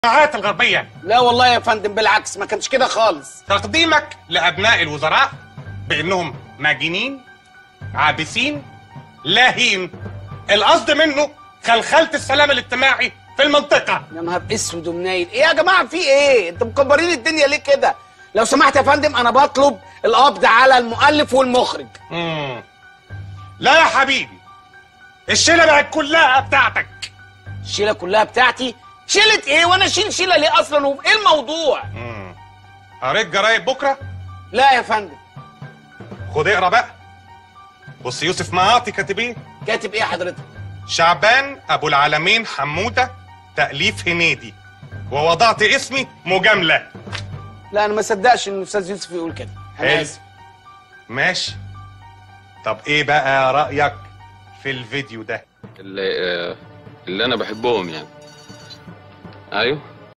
المجتمعات الغربية لا والله يا فندم بالعكس ما كانش كده خالص تقديمك لأبناء الوزراء بأنهم ماجنين عابسين لاهين القصد منه خلخلة السلام الاجتماعي في المنطقة يا نهار اسود ومنيل ايه يا جماعه في ايه انتوا مكبرين الدنيا ليه كده لو سمحت يا فندم انا بطلب القبض على المؤلف والمخرج مم. لا يا حبيبي الشيلة بقت كلها بتاعتك الشيله كلها بتاعتي شيله ايه وانا اشيل شيله ليه اصلا وايه الموضوع مم. قريت جرايد بكرة لا يا فندم خد اقرا بقى بص يوسف معاطي كاتب ايه كاتب ايه حضرتك شعبان ابو العالمين حموده تاليف هنيدي ووضعت اسمي مجامله لا انا ما صدقش ان الاستاذ يوسف يقول كده انا حلو. اسف ماشي طب ايه بقى رايك في الفيديو ده اللي, آه، اللي انا بحبهم يعني ايوه